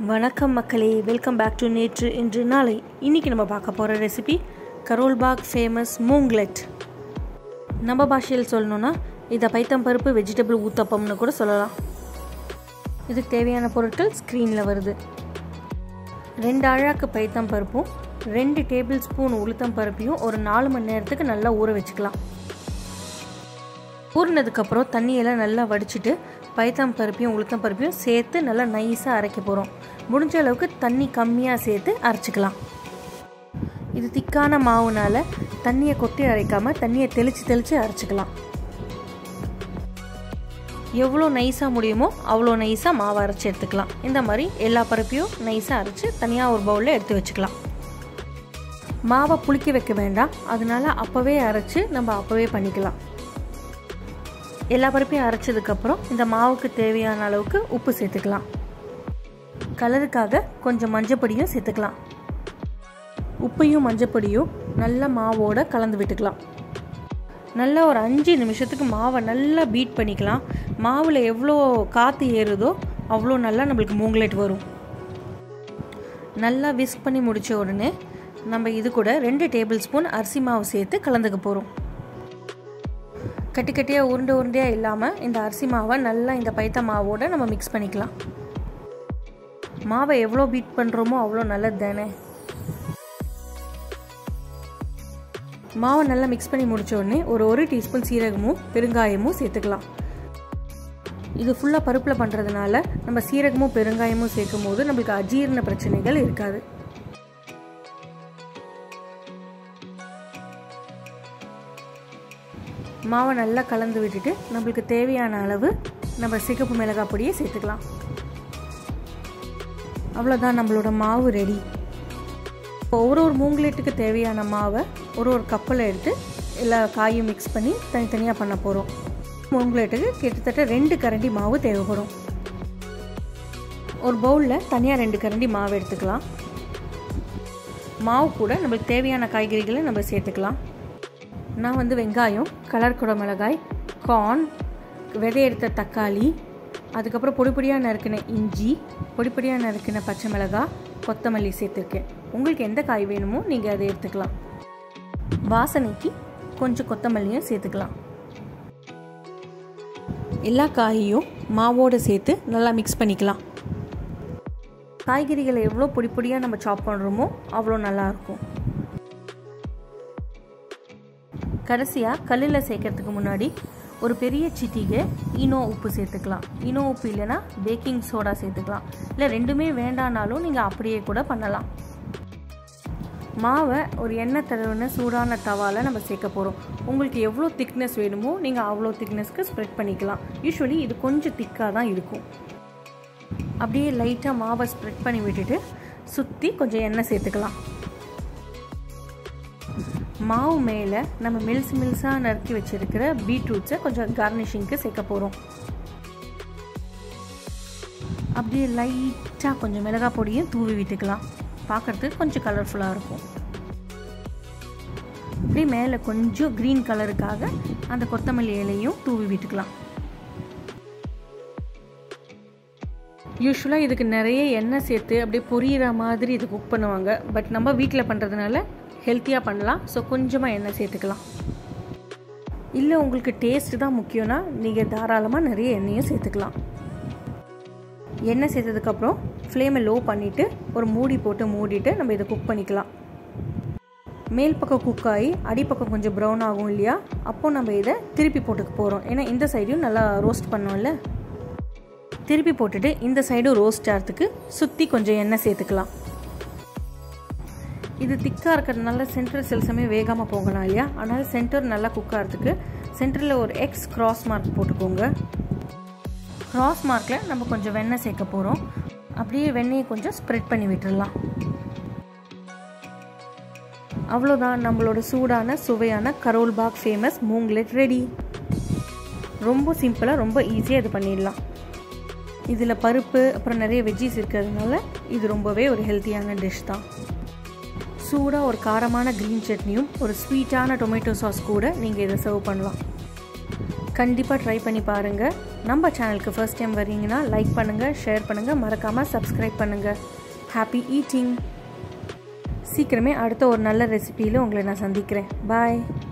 வணக்கம் மக்களே welcome back to நேற்று இன்று நாளை இன்றைக்கி நம்ம பார்க்க போகிற ரெசிபி கரோல்பாக் ஃபேமஸ் மூங்லெட் நம்ம பாஷையில் சொல்லணும்னா இதை பைத்தம் பருப்பு வெஜிடபிள் ஊத்தப்பம்னு கூட சொல்லலாம் இதுக்கு தேவையான பொருட்கள் ஸ்க்ரீனில் வருது ரெண்டு அழாக்கு பைத்தம் பருப்பும் ரெண்டு டேபிள் ஸ்பூன் உளுத்தம் பருப்பையும் ஒரு நாலு மணி நேரத்துக்கு நல்லா ஊற வச்சுக்கலாம் ஊறினதுக்கப்புறம் தண்ணியெல்லாம் நல்லா வடிச்சிட்டு பைத்தம் பருப்பையும் உளுத்தம் பருப்பையும் சேர்த்து நல்லா நைஸாக அரைக்க போகிறோம் முடிஞ்ச அளவுக்கு தண்ணி கம்மியாக சேர்த்து அரைச்சிக்கலாம் இது திக்கான மாவுனால் தண்ணியை கொட்டி அரைக்காமல் தண்ணியை தெளித்து தெளித்து அரைச்சிக்கலாம் எவ்வளோ நைஸாக முடியுமோ அவ்வளோ நைஸாக மாவை அரைச்சி எடுத்துக்கலாம் இந்த மாதிரி எல்லா பருப்பையும் நைஸாக அரைச்சி தனியாக ஒரு பவுலில் எடுத்து வச்சுக்கலாம் மாவை புளிக்க வைக்க வேண்டாம் அதனால அப்போவே அரைச்சி நம்ம அப்போவே பண்ணிக்கலாம் எல்லா பருப்பையும் அரைச்சதுக்கப்புறம் இந்த மாவுக்கு தேவையான அளவுக்கு உப்பு சேர்த்துக்கலாம் கலருக்காக கொஞ்சம் மஞ்சப்பொடியும் சேர்த்துக்கலாம் உப்பையும் மஞ்சப்பொடியும் நல்ல மாவோட கலந்து விட்டுக்கலாம் நல்லா ஒரு அஞ்சு நிமிஷத்துக்கு மாவை நல்லா பீட் பண்ணிக்கலாம் மாவில் எவ்வளோ காற்று ஏறுதோ அவ்வளோ நல்லா நம்மளுக்கு மூங்லெட் வரும் நல்லா விஸ்க் பண்ணி முடித்த உடனே நம்ம இது கூட ரெண்டு டேபிள் ஸ்பூன் அரிசி மாவு சேர்த்து கலந்துக்க போகிறோம் கட்டி கட்டியாக உருண்டை உருண்டையாக இல்லாமல் இந்த அரிசி மாவை நல்லா இந்த பைத்த மாவோட நம்ம மிக்ஸ் பண்ணிக்கலாம் மாவை எவ்வளோ பீட் பண்ணுறோமோ அவ்வளோ நல்லது தானே மாவை நல்லா மிக்ஸ் பண்ணி முடித்த உடனே ஒரு ஒரு டீஸ்பூன் சீரகமும் பெருங்காயமும் சேர்த்துக்கலாம் இது ஃபுல்லாக பருப்பில் பண்ணுறதுனால நம்ம சீரகமும் பெருங்காயமும் சேர்க்கும் போது நம்மளுக்கு அஜீரண பிரச்சனைகள் இருக்காது மாவை நல்லா கலந்து விட்டுட்டு நம்மளுக்கு தேவையான அளவு நம்ம சிகப்பு மிளகாய் பொடியை சேர்த்துக்கலாம் அவ்வளோதான் நம்மளோட மாவு ரெடி ஒரு ஒரு மூங்கிலேட்டுக்கு தேவையான மாவை ஒரு ஒரு கப்பில் எடுத்து எல்லா காயும் மிக்ஸ் பண்ணி தனித்தனியாக பண்ண போகிறோம் மூங்கிலேட்டுக்கு கிட்டத்தட்ட ரெண்டு கரண்டி மாவு தேவைப்படும் ஒரு பவுலில் தனியாக ரெண்டு கரண்டி மாவு எடுத்துக்கலாம் மாவு கூட நம்மளுக்கு தேவையான காய்கறிகளை நம்ம சேர்த்துக்கலாம் நான் வந்து வெங்காயம் கலர் குட மிளகாய் கார்ன் விதை எடுத்த தக்காளி அதுக்கப்புறம் பொடி பொடியாக நறுக்கின இஞ்சி பொடி பொடியாக நறுக்கின பச்சை மிளகாய் கொத்தமல்லி சேர்த்துருக்கேன் உங்களுக்கு எந்த காய் வேணுமோ நீங்கள் அதை எடுத்துக்கலாம் வாசனைக்கு கொஞ்சம் கொத்தமல்லியும் சேர்த்துக்கலாம் எல்லா காயையும் மாவோடு சேர்த்து நல்லா மிக்ஸ் பண்ணிக்கலாம் காய்கறிகளை எவ்வளோ பொடி பொடியாக நம்ம சாப் பண்ணுறோமோ அவ்வளோ நல்லாயிருக்கும் கடைசியாக கல்லில் சேர்க்கறதுக்கு முன்னாடி ஒரு பெரிய சிட்டிகை இனோ உப்பு சேர்த்துக்கலாம் இனோ உப்பு இல்லைன்னா பேக்கிங் சோடா சேர்த்துக்கலாம் இல்லை ரெண்டுமே வேண்டானாலும் நீங்கள் அப்படியே கூட பண்ணலாம் மாவை ஒரு எண்ணெய் தடவின சூடான தவாவில் நம்ம சேர்க்க போகிறோம் உங்களுக்கு எவ்வளோ திக்னஸ் வேணுமோ நீங்கள் அவ்வளோ திக்னஸ்க்கு ஸ்ப்ரெட் பண்ணிக்கலாம் யூஸ்வலி இது கொஞ்சம் திக்காக தான் இருக்கும் அப்படியே லைட்டாக மாவை ஸ்ப்ரெட் பண்ணி விட்டுட்டு சுற்றி கொஞ்சம் எண்ணெய் சேர்த்துக்கலாம் மாவு மேலே நம்ம மில்ஸ் மில்ஸாக நறுக்கி வச்சுருக்கிற பீட்ரூட்ஸை கொஞ்சம் கார்னிஷிங்க்கு சேர்க்க போகிறோம் அப்படியே லைட்டாக கொஞ்சம் மிளகாய் பொடியும் தூவி விட்டுக்கலாம் பார்க்குறதுக்கு கொஞ்சம் கலர்ஃபுல்லாக இருக்கும் அப்படியே மேலே கொஞ்சம் க்ரீன் கலருக்காக அந்த கொத்தமல்லி இலையும் தூவி விட்டுக்கலாம் யூஸ்வலாக இதுக்கு நிறைய எண்ணெய் சேர்த்து அப்படியே பொரியிற மாதிரி இது குக் பண்ணுவாங்க பட் நம்ம வீட்டில் பண்ணுறதுனால ஹெல்த்தியாக பண்ணலாம் ஸோ கொஞ்சமாக எண்ணெய் சேர்த்துக்கலாம் இல்லை உங்களுக்கு டேஸ்ட் தான் முக்கியம்னா நீங்கள் தாராளமாக நிறைய எண்ணெயும் சேர்த்துக்கலாம் எண்ணெய் சேர்த்ததுக்கப்புறம் ஃப்ளேமை லோ பண்ணிவிட்டு ஒரு மூடி போட்டு மூடிட்டு நம்ம இதை குக் பண்ணிக்கலாம் மேல் பக்கம் குக் ஆகி அடிப்பக்கம் கொஞ்சம் ப்ரௌன் ஆகும் இல்லையா அப்போது நம்ம இதை திருப்பி போட்டுக்க போகிறோம் ஏன்னா இந்த சைடையும் நல்லா ரோஸ்ட் பண்ணோம்ல திருப்பி போட்டுட்டு இந்த சைடும் ரோஸ்ட் ஆகிறதுக்கு சுற்றி கொஞ்சம் எண்ணெய் சேர்த்துக்கலாம் இது திக்காக இருக்கிறதுனால சென்டர் சில சமயம் வேகாமல் போகலாம் இல்லையா அதனால் சென்டர் நல்லா குக் ஆகிறதுக்கு சென்டரில் ஒரு எக்ஸ் கிராஸ் மார்க் போட்டுக்கோங்க கிராஸ் மார்க்கில் நம்ம கொஞ்சம் வெண்ணெய் சேர்க்க போகிறோம் அப்படியே வெண்ணெயை கொஞ்சம் ஸ்ப்ரெட் பண்ணி விட்டுடலாம் அவ்வளோதான் நம்மளோட சூடான சுவையான Karol Bagh famous moonglet ready ரொம்ப சிம்பிளாக ரொம்ப ஈஸியாக இது பண்ணிடலாம் இதில் பருப்பு அப்புறம் நிறைய வெஜ்ஜிஸ் இருக்கிறதுனால இது ரொம்பவே ஒரு ஹெல்த்தியான டிஷ் தான் சூடாக ஒரு காரமான க்ரீன் சட்னியும் ஒரு ஸ்வீட்டான டொமேட்டோ சாஸ் கூட நீங்கள் இதை சர்வ் பண்ணலாம் கண்டிப்பாக ட்ரை பண்ணி பாருங்கள் நம்ம சேனலுக்கு ஃபர்ஸ்ட் டைம் வரீங்கன்னா லைக் பண்ணுங்கள் ஷேர் பண்ணுங்கள் மறக்காமல் சப்ஸ்கிரைப் பண்ணுங்கள் ஹாப்பி ஈட்டிங் சீக்கிரமே அடுத்த ஒரு நல்ல ரெசிபியில் உங்களை நான் சந்திக்கிறேன் பாய்